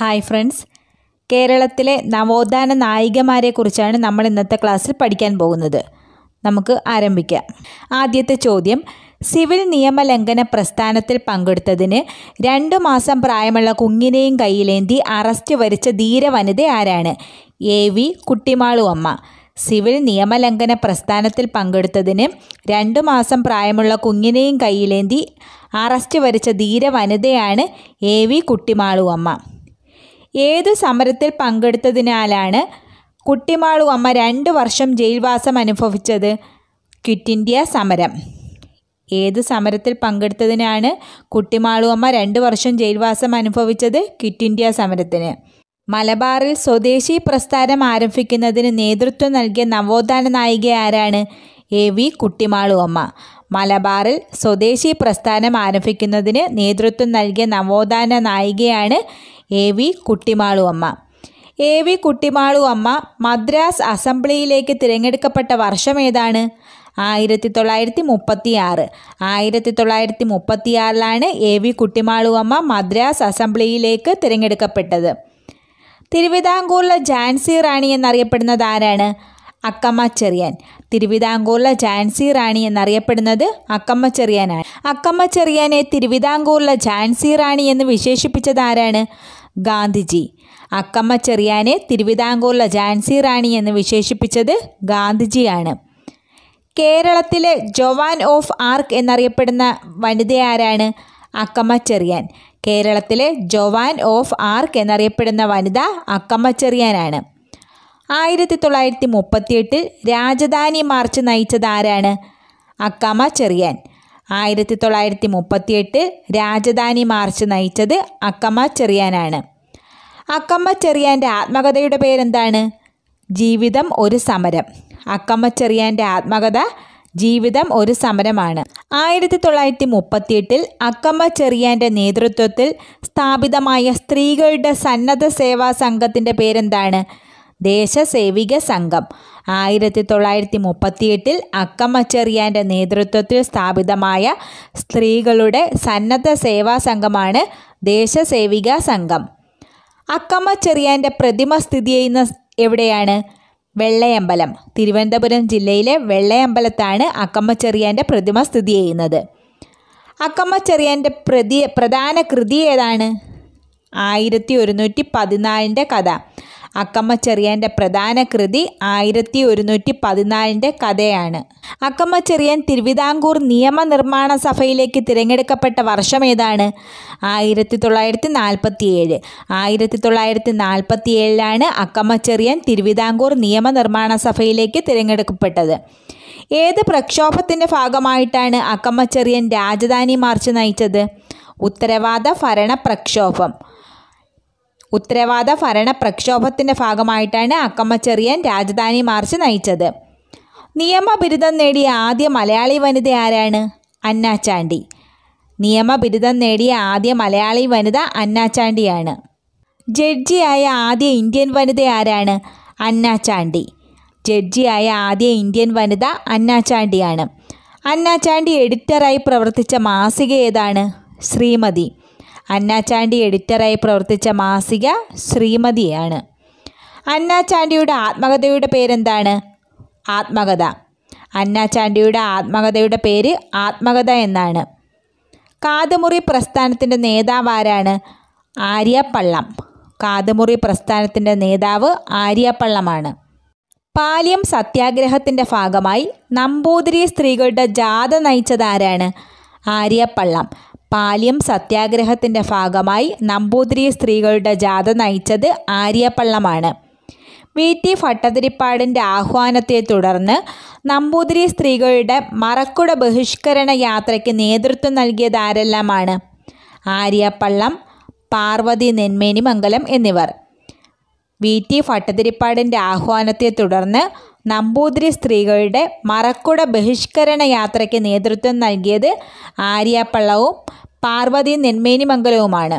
hi friends കേരളത്തിലെ നവോത്ഥാന നായികമാരെക്കുറിച്ചാണ് നമ്മൾ ഇന്നത്തെ ക്ലാസ്സിൽ പഠിക്കാൻ പോകുന്നത് നമുക്ക് ആരംഭിക്കാം ആദ്യത്തെ ചോദ്യം സിവിൽ നിയമലംഘന പ്രസ്ഥാനത്തിൽ പങ്കെടുത്തതിന് രണ്ടു മാസം പ്രായമുള്ള കുഞ്ഞിനെയും കയ്യിലേന്തി അറസ്റ്റ് വരിച്ച ധീരവനിത ആരാണ് എ വി കുട്ടിമാളു അമ്മ സിവിൽ നിയമലംഘന പ്രസ്ഥാനത്തിൽ പങ്കെടുത്തതിന് രണ്ടു മാസം പ്രായമുള്ള കുഞ്ഞിനെയും കയ്യിലേന്തി അറസ്റ്റ് വരിച്ച ധീരവനിതയാണ് എ വി കുട്ടിമാളു അമ്മ ഏതു സമരത്തിൽ പങ്കെടുത്തതിനാലാണ് കുട്ടിമാളു അമ്മ രണ്ട് വർഷം ജയിൽവാസം അനുഭവിച്ചത് ക്വിറ്റ് ഇന്ത്യ സമരം ഏത് സമരത്തിൽ പങ്കെടുത്തതിനാണ് കുട്ടിമാളു അമ്മ രണ്ട് വർഷം ജയിൽവാസം അനുഭവിച്ചത് ക്വിറ്റ് ഇന്ത്യ സമരത്തിന് മലബാറിൽ സ്വദേശി പ്രസ്ഥാനം ആരംഭിക്കുന്നതിന് നേതൃത്വം നൽകിയ നവോത്ഥാന നായിക ആരാണ് എ വി കുട്ടിമാളു അമ്മ മലബാറിൽ സ്വദേശി പ്രസ്ഥാനം ആരംഭിക്കുന്നതിന് നേതൃത്വം നൽകിയ നവോത്ഥാന നായികയാണ് എ വി കുട്ടിമാളു അമ്മ എ വി കുട്ടിമാളു അമ്മ മദ്രാസ് അസംബ്ലിയിലേക്ക് തിരഞ്ഞെടുക്കപ്പെട്ട വർഷം ഏതാണ് ആയിരത്തി തൊള്ളായിരത്തി മുപ്പത്തി ആറ് ആയിരത്തി തൊള്ളായിരത്തി മുപ്പത്തി ആറിലാണ് എ വി കുട്ടിമാളു അമ്മ മദ്രാസ് അസംബ്ലിയിലേക്ക് തിരഞ്ഞെടുക്കപ്പെട്ടത് തിരുവിതാംകൂറിലെ ജാൻസി റാണി എന്നറിയപ്പെടുന്നത് ആരാണ് അക്കമ്മ ചെറിയാൻ തിരുവിതാംകൂറിലെ ജാൻസി റാണി എന്നറിയപ്പെടുന്നത് അക്കമ്മ ചെറിയാനാണ് അക്കമ്മ ചെറിയാനെ തിരുവിതാംകൂറിലെ ജാൻസി റാണി എന്ന് വിശേഷിപ്പിച്ചത് ആരാണ് ഗാന്ധിജി അക്കമ്മ ചെറിയാനെ തിരുവിതാംകൂറിലെ ജാൻസി റാണി എന്ന് വിശേഷിപ്പിച്ചത് ഗാന്ധിജിയാണ് കേരളത്തിലെ ജൊവാൻ ഓഫ് ആർക്ക് എന്നറിയപ്പെടുന്ന വനിത ആരാണ് അക്കമ്മ ചെറിയാൻ കേരളത്തിലെ ജൊവാൻ ഓഫ് ആർക്ക് എന്നറിയപ്പെടുന്ന വനിത അക്കമ്മ ചെറിയാനാണ് ആയിരത്തി തൊള്ളായിരത്തി മുപ്പത്തിയെട്ടിൽ രാജധാനി മാർച്ച് നയിച്ചത് ആരാണ് അക്കമ്മ ചെറിയാൻ ആയിരത്തി തൊള്ളായിരത്തി മുപ്പത്തിയെട്ടിൽ രാജധാനി മാർച്ച് നയിച്ചത് അക്കമ്മ ചെറിയാനാണ് അക്കമ്മ ചെറിയാൻ്റെ ആത്മകഥയുടെ പേരെന്താണ് ജീവിതം ഒരു സമരം അക്കമ്മ ചെറിയാൻ്റെ ആത്മകഥ ജീവിതം ഒരു സമരമാണ് ആയിരത്തി തൊള്ളായിരത്തി മുപ്പത്തിയെട്ടിൽ അക്കമ്മ ചെറിയാൻ്റെ നേതൃത്വത്തിൽ സ്ഥാപിതമായ സ്ത്രീകളുടെ സന്നദ്ധ സേവാ സംഘത്തിൻ്റെ പേരെന്താണ് ദേശസേവിക സംഘം ആയിരത്തി തൊള്ളായിരത്തി മുപ്പത്തിയെട്ടിൽ അക്കമ്മ ചെറിയാൻ്റെ നേതൃത്വത്തിൽ സ്ഥാപിതമായ സ്ത്രീകളുടെ സന്നദ്ധ സേവാ സംഘമാണ് ദേശസേവിക സംഘം അക്കമ്മ ചെറിയാൻ്റെ പ്രതിമ സ്ഥിതി ചെയ്യുന്ന എവിടെയാണ് വെള്ളയമ്പലം തിരുവനന്തപുരം ജില്ലയിലെ വെള്ളയമ്പലത്താണ് അക്കമ്മ ചെറിയാൻ്റെ പ്രതിമ സ്ഥിതി ചെയ്യുന്നത് അക്കമ്മ ചെറിയാൻ്റെ പ്രതി പ്രധാന കൃതി ഏതാണ് ആയിരത്തി ഒരുന്നൂറ്റി പതിനാലിൻ്റെ കഥ അക്കമ്മ ചെറിയാൻ്റെ പ്രധാന കൃതി ആയിരത്തി ഒരുന്നൂറ്റി പതിനാലിൻ്റെ കഥയാണ് അക്കമ്മ ചെറിയാൻ തിരുവിതാംകൂർ നിയമനിർമ്മാണ സഭയിലേക്ക് തിരഞ്ഞെടുക്കപ്പെട്ട വർഷം ഏതാണ് ആയിരത്തി തൊള്ളായിരത്തി നാൽപ്പത്തി ഏഴ് ആയിരത്തി തൊള്ളായിരത്തി നാൽപ്പത്തി ഏഴിലാണ് അക്കമ്മ ചെറിയാൻ തിരുവിതാംകൂർ നിയമനിർമ്മാണ സഭയിലേക്ക് തിരഞ്ഞെടുക്കപ്പെട്ടത് ഏത് പ്രക്ഷോഭത്തിൻ്റെ ഭാഗമായിട്ടാണ് അക്കമ്മ ചെറിയൻ രാജധാനി മാർച്ച് നയിച്ചത് ഉത്തരവാദ ഭരണ പ്രക്ഷോഭം ഉത്തരവാദ ഭരണ പ്രക്ഷോഭത്തിൻ്റെ ഭാഗമായിട്ടാണ് അക്കമ്മ ചെറിയൻ രാജധാനി മാർച്ച് നയിച്ചത് നിയമബിരുദം നേടിയ ആദ്യ മലയാളി വനിത ആരാണ് അന്നാച്ചാണ്ടി നിയമബിരുദം നേടിയ ആദ്യ മലയാളി വനിത അന്നാച്ചാണ്ടിയാണ് ജഡ്ജിയായ ആദ്യ ഇന്ത്യൻ വനിത ആരാണ് അന്നാച്ചാണ്ടി ജഡ്ജിയായ ആദ്യ ഇന്ത്യൻ വനിത അന്നാച്ചാണ്ടിയാണ് അന്നാച്ചാണ്ടി എഡിറ്ററായി പ്രവർത്തിച്ച മാസിക ഏതാണ് ശ്രീമതി അന്നാച്ചാണ്ടി എഡിറ്ററായി പ്രവർത്തിച്ച മാസിക ശ്രീമതിയാണ് അന്നാച്ചാണ്ടിയുടെ ആത്മകഥയുടെ പേരെന്താണ് ആത്മകഥ അന്നാച്ചാണ്ടിയുടെ ആത്മകഥയുടെ പേര് ആത്മകഥ എന്നാണ് കാതുമുറി പ്രസ്ഥാനത്തിൻ്റെ നേതാവ് ആരാണ് ആര്യപ്പള്ളം കാതുമുറി പ്രസ്ഥാനത്തിൻ്റെ നേതാവ് ആര്യപ്പള്ളമാണ് പാലിയം സത്യാഗ്രഹത്തിൻ്റെ ഭാഗമായി നമ്പൂതിരി സ്ത്രീകളുടെ ജാഥ നയിച്ചത് ആരാണ് ആര്യപ്പള്ളം പാലിയം സത്യാഗ്രഹത്തിൻ്റെ ഭാഗമായി നമ്പൂതിരി സ്ത്രീകളുടെ ജാഥ നയിച്ചത് ആര്യപ്പള്ളമാണ് വി ടി ഭട്ടതിരിപ്പാടിൻ്റെ ആഹ്വാനത്തെ തുടർന്ന് നമ്പൂതിരി സ്ത്രീകളുടെ മറക്കുട ബഹിഷ്കരണ യാത്രയ്ക്ക് നേതൃത്വം നൽകിയത് ആരെല്ലാമാണ് ആര്യപ്പള്ളം പാർവതി നെന്മേനി മംഗലം എന്നിവർ വി ടി ഭട്ടതിരിപ്പാടിൻ്റെ ആഹ്വാനത്തെ തുടർന്ന് നമ്പൂതിരി സ്ത്രീകളുടെ മറക്കുട ബഹിഷ്കരണ യാത്രയ്ക്ക് നേതൃത്വം നൽകിയത് ആര്യപ്പള്ളവും പാർവതി നെന്മേനിമംഗലവുമാണ്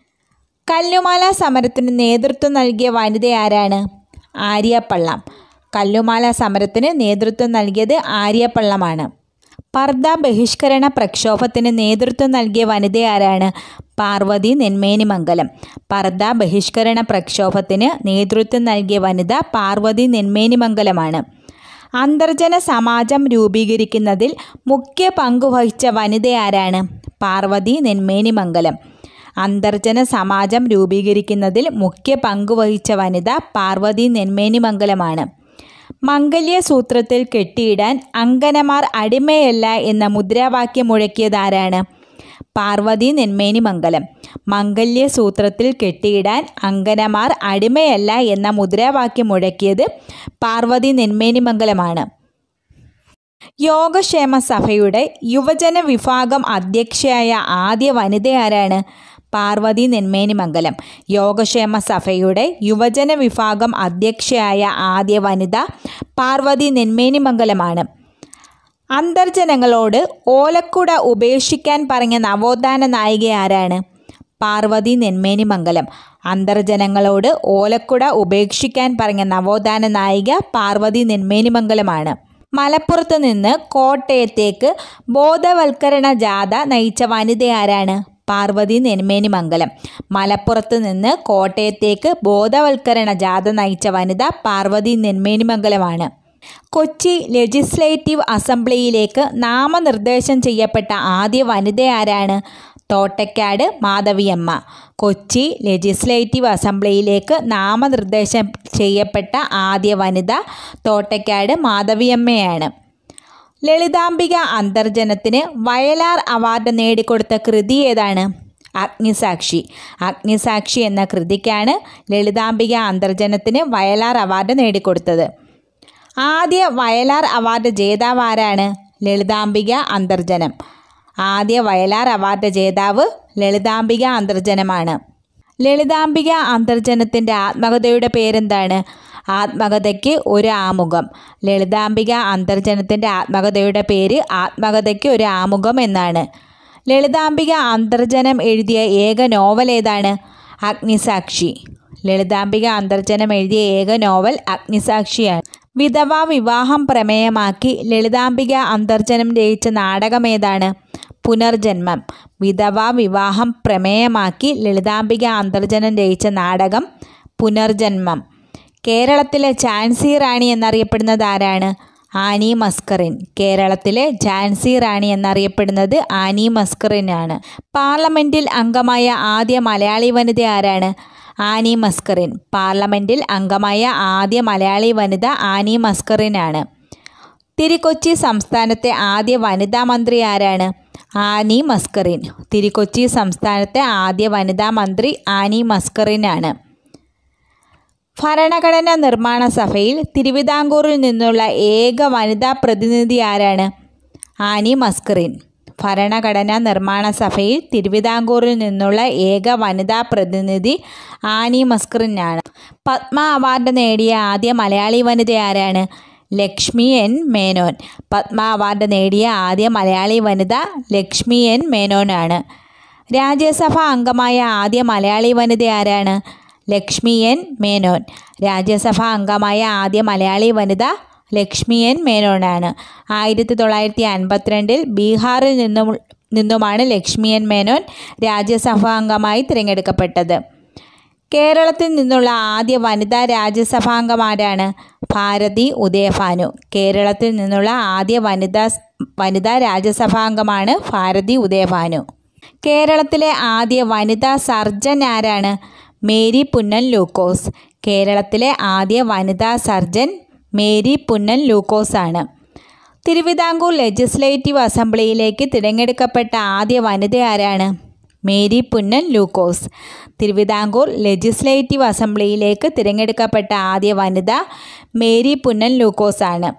കല്ലുമാല സമരത്തിന് നേതൃത്വം നൽകിയ വനിത ആരാണ് ആര്യപ്പള്ളം കല്ലുമാല സമരത്തിന് നേതൃത്വം നൽകിയത് ആര്യപ്പള്ളമാണ് പർദ്ദ ബഹിഷ്കരണ പ്രക്ഷോഭത്തിന് നേതൃത്വം നൽകിയ വനിത ആരാണ് പാർവതി നെന്മേനിമംഗലം പർദ്ദ ബഹിഷ്കരണ പ്രക്ഷോഭത്തിന് നേതൃത്വം നൽകിയ വനിത പാർവതി നെന്മേനിമംഗലമാണ് അന്തർജന സമാജം രൂപീകരിക്കുന്നതിൽ മുഖ്യ പങ്ക് വഹിച്ച വനിത ആരാണ് പാർവതി നെന്മേനിമംഗലം അന്തർജന സമാജം രൂപീകരിക്കുന്നതിൽ മുഖ്യ പങ്ക് വഹിച്ച വനിത പാർവതി നെന്മേനിമംഗലമാണ് മംഗല്യസൂത്രത്തിൽ കെട്ടിയിടാൻ അങ്കനമാർ അടിമയല്ല എന്ന മുദ്രാവാക്യം മുഴക്കിയതാരാണ് പാർവതി നെന്മേനിമംഗലം മംഗല്യസൂത്രത്തിൽ കെട്ടിയിടാൻ അങ്കനമാർ അടിമയല്ല എന്ന മുദ്രാവാക്യം മുഴക്കിയത് പാർവതി നെന്മേനിമംഗലമാണ് യോഗക്ഷേമ സഭയുടെ യുവജന വിഭാഗം അധ്യക്ഷയായ ആദ്യ വനിത ആരാണ് പാർവതി നെന്മേനിമംഗലം യോഗക്ഷേമ സഭയുടെ യുവജന വിഭാഗം അധ്യക്ഷയായ ആദ്യ വനിത പാർവതി നെന്മേനിമംഗലമാണ് അന്തർജനങ്ങളോട് ഓലക്കുട ഉപേക്ഷിക്കാൻ പറഞ്ഞ നവോത്ഥാന നായിക ആരാണ് പാർവതി നെന്മേനിമംഗലം അന്തർജനങ്ങളോട് ഓലക്കുട ഉപേക്ഷിക്കാൻ പറഞ്ഞ നവോത്ഥാന നായിക പാർവതി നെന്മേനിമംഗലമാണ് മലപ്പുറത്ത് നിന്ന് കോട്ടയത്തേക്ക് ബോധവൽക്കരണ ജാഥ നയിച്ച വനിത ആരാണ് പാർവതി നെന്മേനിമംഗലം മലപ്പുറത്ത് നിന്ന് കോട്ടയത്തേക്ക് ബോധവൽക്കരണ ജാഥ നയിച്ച വനിത പാർവതി നെന്മേനിമംഗലമാണ് കൊച്ചി ലെജിസ്ലേറ്റീവ് അസംബ്ലിയിലേക്ക് നാമനിർദ്ദേശം ചെയ്യപ്പെട്ട ആദ്യ വനിത ആരാണ് തോട്ടക്കാട് മാധവിയമ്മ കൊച്ചി ലെജിസ്ലേറ്റീവ് അസംബ്ലിയിലേക്ക് നാമനിർദ്ദേശം ചെയ്യപ്പെട്ട ആദ്യ വനിത തോട്ടക്കാട് മാധവിയമ്മയാണ് ലളിതാംബിക അന്തർജനത്തിന് വയലാർ അവാർഡ് നേടിക്കൊടുത്ത കൃതി ഏതാണ് അഗ്നിസാക്ഷി അഗ്നിസാക്ഷി എന്ന കൃതിക്കാണ് ലളിതാംബിക അന്തർജനത്തിന് വയലാർ അവാർഡ് നേടിക്കൊടുത്തത് ആദ്യ വയലാർ അവാർഡ് ജേതാവ് ആരാണ് ലളിതാംബിക അന്തർജനം ആദ്യ വയലാർ അവാർഡ് ജേതാവ് ലളിതാംബിക അന്തർജനമാണ് ലളിതാംബിക അന്തർജനത്തിൻ്റെ ആത്മകഥയുടെ പേരെന്താണ് ആത്മകഥയ്ക്ക് ഒരു ആമുഖം ലളിതാംബിക അന്തർജനത്തിൻ്റെ ആത്മകഥയുടെ പേര് ആത്മകഥയ്ക്ക് ഒരു ആമുഖം എന്നാണ് ലളിതാംബിക അന്തർജനം എഴുതിയ ഏക നോവൽ ഏതാണ് അഗ്നിസാക്ഷി ലളിതാംബിക അന്തർജനം എഴുതിയ ഏക നോവൽ അഗ്നിസാക്ഷിയാണ് വിധവാ വിവാഹം പ്രമേയമാക്കി ലളിതാംബിക അന്തർജനം രചിച്ച നാടകം ഏതാണ് പുനർജന്മം വിധവാ വിവാഹം പ്രമേയമാക്കി ലളിതാംബിക അന്തർജനം രചിച്ച നാടകം പുനർജന്മം കേരളത്തിലെ ഝാൻസി റാണി എന്നറിയപ്പെടുന്നത് ആരാണ് ആനി മസ്കറിൻ കേരളത്തിലെ ഝാൻസി റാണി എന്നറിയപ്പെടുന്നത് ആനി മസ്കറിനാണ് പാർലമെൻറ്റിൽ അംഗമായ ആദ്യ മലയാളി വനിത ആരാണ് ആനി മസ്കറിൻ പാർലമെൻറ്റിൽ അംഗമായ ആദ്യ മലയാളി വനിത ആനി മസ്കറിനാണ് തിരുക്കൊച്ചി സംസ്ഥാനത്തെ ആദ്യ വനിതാ മന്ത്രി ആരാണ് ആനി മസ്കറിൻ തിരുക്കൊച്ചി സംസ്ഥാനത്തെ ആദ്യ വനിതാ മന്ത്രി ആനി മസ്കറിനാണ് ഭരണഘടനാ നിർമ്മാണ സഭയിൽ തിരുവിതാംകൂറിൽ നിന്നുള്ള ഏക വനിതാ പ്രതിനിധി ആരാണ് ആനി മസ്കറിൻ ഭരണഘടനാ നിർമ്മാണ സഭയിൽ തിരുവിതാംകൂറിൽ നിന്നുള്ള ഏക വനിതാ പ്രതിനിധി ആനി മസ്കറിനാണ് പത്മ അവാർഡ് നേടിയ ആദ്യ മലയാളി വനിത ആരാണ് ലക്ഷ്മി എൻ മേനോൻ പത്മ അവാർഡ് നേടിയ ആദ്യ മലയാളി വനിത ലക്ഷ്മി എൻ മേനോനാണ് രാജ്യസഭാ അംഗമായ ആദ്യ മലയാളി വനിത ആരാണ് ലക്ഷ്മി എൻ മേനോൻ രാജ്യസഭാ അംഗമായ ആദ്യ മലയാളി വനിത ലക്ഷ്മി എൻ മേനോനാണ് ആയിരത്തി തൊള്ളായിരത്തി അൻപത്തിരണ്ടിൽ ബീഹാറിൽ നിന്നും നിന്നുമാണ് ലക്ഷ്മി എൻ മേനോൻ രാജ്യസഭാ അംഗമായി തിരഞ്ഞെടുക്കപ്പെട്ടത് കേരളത്തിൽ നിന്നുള്ള ആദ്യ വനിതാ രാജ്യസഭാംഗം ആരാണ് ഭാരതി ഉദയഭാനു കേരളത്തിൽ നിന്നുള്ള ആദ്യ വനിതാ വനിതാ രാജ്യസഭാംഗമാണ് ഭാരതി ഉദയഭാനു കേരളത്തിലെ ആദ്യ വനിതാ സർജൻ ആരാണ് മേരി പുന്നൻ ലൂക്കോസ് കേരളത്തിലെ ആദ്യ വനിതാ സർജൻ മേരി പുന്നൻ ലൂക്കോസ് ആണ് തിരുവിതാംകൂർ ലെജിസ്ലേറ്റീവ് അസംബ്ലിയിലേക്ക് തിരഞ്ഞെടുക്കപ്പെട്ട ആദ്യ വനിത ആരാണ് മേരി പുന്നൻ ലൂക്കോസ് തിരുവിതാംകൂർ ലെജിസ്ലേറ്റീവ് അസംബ്ലിയിലേക്ക് തിരഞ്ഞെടുക്കപ്പെട്ട ആദ്യ വനിത മേരി പുന്നൻ ലൂക്കോസ് ആണ്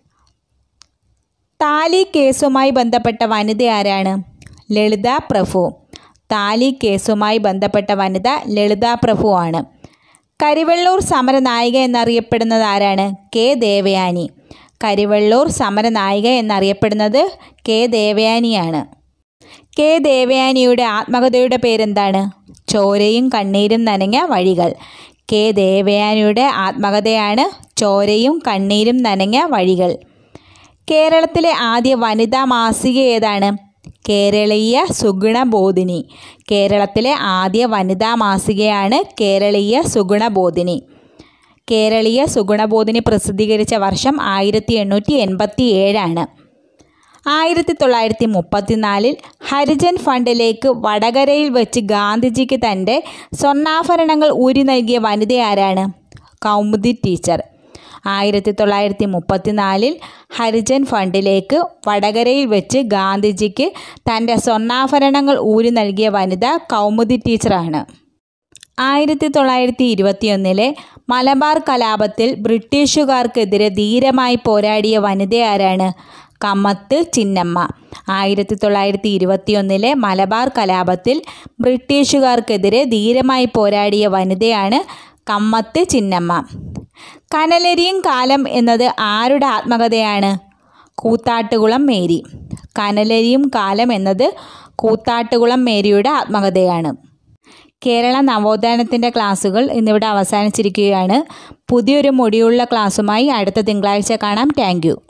താലി കേസുമായി ബന്ധപ്പെട്ട വനിത ആരാണ് ലളിത പ്രഭു താലി കേസുമായി ബന്ധപ്പെട്ട വനിത ലളിത പ്രഭു ആണ് കരിവെള്ളൂർ സമരനായിക എന്നറിയപ്പെടുന്നത് ആരാണ് കെ ദേവയാനി കരിവെള്ളൂർ സമരനായിക എന്നറിയപ്പെടുന്നത് കെ ദേവയാനിയാണ് കെ ദേവയാനിയുടെ ആത്മകഥയുടെ പേരെന്താണ് ചോരയും കണ്ണീരും നനഞ്ഞ വഴികൾ കെ ദേവയാനിയുടെ ആത്മകഥയാണ് ചോരയും കണ്ണീരും നനഞ്ഞ വഴികൾ കേരളത്തിലെ ആദ്യ വനിതാ മാസിക ഏതാണ് കേരളീയ സുഗുണബോധിനി കേരളത്തിലെ ആദ്യ വനിതാ മാസികയാണ് കേരളീയ സുഗുണബോധിനി കേരളീയ സുഗുണബോധിനി പ്രസിദ്ധീകരിച്ച വർഷം ആയിരത്തി എണ്ണൂറ്റി എൺപത്തി ഏഴാണ് ആയിരത്തി തൊള്ളായിരത്തി മുപ്പത്തിനാലിൽ ഹരിജൻ ഫണ്ടിലേക്ക് വടകരയിൽ വെച്ച് ഗാന്ധിജിക്ക് തൻ്റെ സ്വർണ്ണാഭരണങ്ങൾ ഊരി നൽകിയ വനിത ആരാണ് കൗമുദി ടീച്ചർ ആയിരത്തി തൊള്ളായിരത്തി മുപ്പത്തിനാലിൽ ഹരിജൻ ഫണ്ടിലേക്ക് വടകരയിൽ വെച്ച് ഗാന്ധിജിക്ക് തൻ്റെ സ്വർണ്ണാഭരണങ്ങൾ ഊരി നൽകിയ വനിത കൗമുദി ടീച്ചറാണ് ആയിരത്തി തൊള്ളായിരത്തി ഇരുപത്തിയൊന്നിലെ മലബാർ കലാപത്തിൽ ബ്രിട്ടീഷുകാർക്കെതിരെ ധീരമായി പോരാടിയ വനിത ആരാണ് കമ്മത്ത് ചിന്നമ്മ ആയിരത്തി തൊള്ളായിരത്തി ഇരുപത്തിയൊന്നിലെ മലബാർ കലാപത്തിൽ ബ്രിട്ടീഷുകാർക്കെതിരെ ധീരമായി പോരാടിയ വനിതയാണ് കമ്മത്ത് ചിന്നമ്മ കനലരിയും കാലം എന്നത് ആരുടെ ആത്മകഥയാണ് കൂത്താട്ടുകുളം മേരി കനലരിയും കാലം എന്നത് കൂത്താട്ടുകുളം മേരിയുടെ ആത്മകഥയാണ് കേരള നവോത്ഥാനത്തിൻ്റെ ക്ലാസ്സുകൾ ഇന്നിവിടെ അവസാനിച്ചിരിക്കുകയാണ് പുതിയൊരു മൊടിയുള്ള ക്ലാസ്സുമായി അടുത്ത തിങ്കളാഴ്ച കാണാം താങ്ക്